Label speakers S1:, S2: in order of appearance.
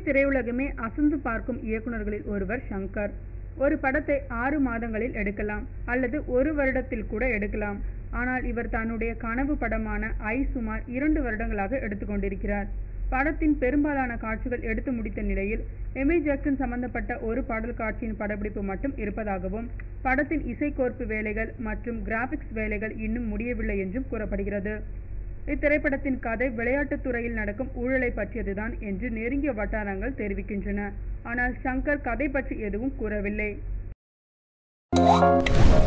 S1: திரையுலகமே அசந்து பார்க்கும் இயக்குனர்களில் ஒருவர் ஷங்கர் ஒரு படத்தை ஆறு மாதங்களில் எடுக்கலாம் அல்லது ஒரு வருடத்தில் கூட எடுக்கலாம் ஆனால் இவர் தன்னுடைய கனவு படமான ஐ சுமார் இரண்டு வருடங்களாக எடுத்துக்கொண்டிருக்கிறார் படத்தின் பெரும்பாலான காட்சிகள் எடுத்து முடித்த நிலையில் எமி ஜாக்சன் சம்பந்தப்பட்ட ஒரு பாடல் காட்சியின் படப்பிடிப்பு மட்டும் இருப்பதாகவும் படத்தின் இசைக்கோர்ப்பு வேலைகள் மற்றும் கிராபிக்ஸ் வேலைகள் இன்னும் முடியவில்லை என்றும் கூறப்படுகிறது இத்திரைப்படத்தின் கதை விளையாட்டுத் துறையில் நடக்கும் ஊழலை பற்றியதுதான் என்று நெருங்கிய வட்டாரங்கள் தெரிவிக்கின்றன ஆனால் ஷங்கர் கதை பற்றி எதுவும் கூறவில்லை